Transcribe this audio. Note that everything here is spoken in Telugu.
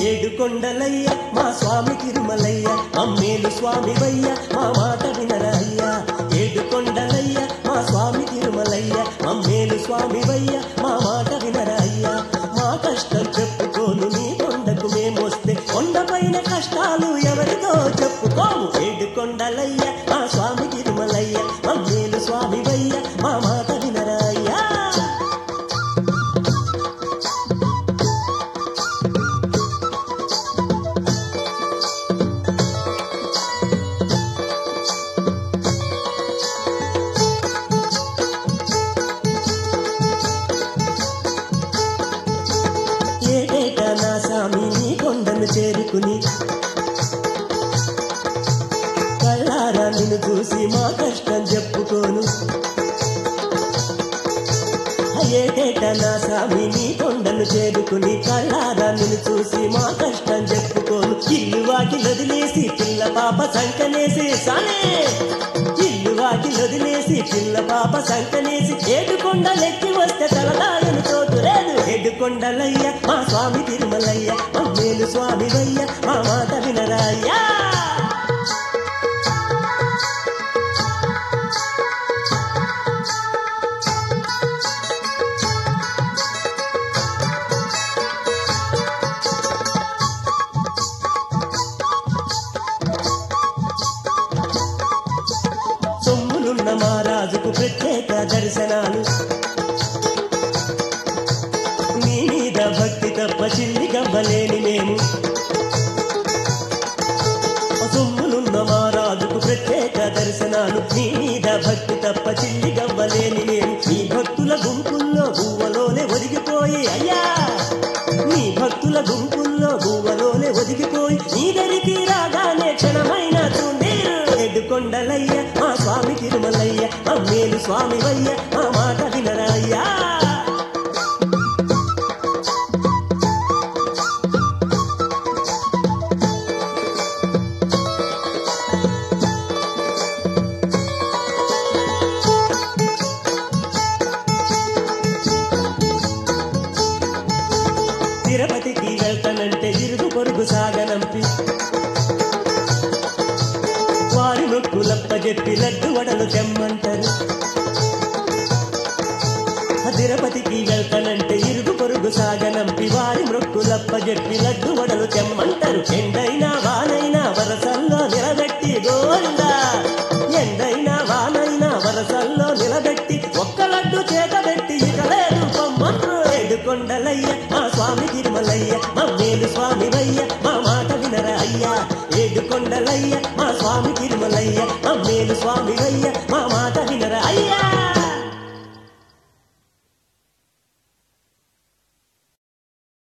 ఏడు కొండలయ్య మా స్వామి తిరుమలయ్య అమ్మేలు స్వామి వయ్య మా మాట వినరయ్య ఏడు కొండలయ్య మా స్వామి తిరుమలయ్య అమ్మేలు స్వామి వయ్య మా మాట వినరయ్య మా కష్టం చెప్పుకోను నీ కొండకు మేమొస్తే కొండపైన కష్టాలు ఎవరితో చెప్పుకోము ఏడు కొండలయ్య మా స్వామి తిరుమలయ్య అమ్మేలు స్వామి వయ్య మా మాట వినరయ్యా ఏటేటా నా స్వామి నీ కొండను చేరుకుని కళ్ళారా నిన్ను చూసి మా కష్టం చెప్పుకోను ఏటేటా నా స్వామి నీ కొండను చేరుకుని కళ్ళారా నిన్ను చూసి మా కష్టం చెప్పుకోను ఇల్లు వాకి వదిలేసి పిల్ల పాప సంకనేసి సానే ఇల్లు వాకి వదిలేసి పిల్ల పాప సంకనేసి ఏడుకొండ లెక్కి వస్తే తలదాయను చోటు లేదు ఏడుకొండలయ్య మా స్వామి తిరుమలయ్య అమ్మేలు స్వామి వయ్య మా మాట వినరాయ్యా సొమ్ములున్న మహారాజుకు ప్రత్యేక దర్శనాలు నీ మీద భక్తి తప్ప చిల్లి గవ్వలేని మేము సొమ్ములున్న మహారాజుకు ప్రత్యేక దర్శనాలు నీ మీద భక్తి తప్ప చిల్లి గవ్వలేని మేము నీ భక్తుల గుంపుల్లో గువ్వలోనే ఒదిగిపోయి అయ్యా నీ భక్తుల గుంపుల్లో గువ్వలోనే ఒదిగిపోయి నీ దరికి రాగానే క్షణమైన చూడీరు ఎడ్డుకొండలయ్య మా స్వామి తిరుమలయ్య అమ్మేలు స్వామి వయ్య మా మాట వినరాయ్యా తిరుపతికి వెళ్తానంటే ఇరుగు పొరుగు సాగనంపి వారి నొక్కులప్ప చెప్పి లడ్డు వడలు తెమ్మంటారు తిరుపతికి వెళ్తానంటే ఇరుగు పొరుగు సాగనంపి వారి మొక్కులప్ప చెప్పి లడ్డు వడలు తెమ్మంటారు ఎండైనా వానైనా వరసల్లో నిలబెట్టి గోవిందా ఎండైనా వానైనా వరసల్లో నిలబెట్టి ఒక్క లడ్డు చేతబెట్టి ఇక లేదు పొమ్మంటారు ఏడుకొండలయ్య మా స్వామి తిరుమలయ్య మమ్మేలు స్వామి వయ్య మా మాట వినరా అయ్యా ఏడుకొండలయ్య మా స్వామి తిరుమలయ్య మమ్మేలు స్వామి వయ్య మా మాట వినరా అయ్యా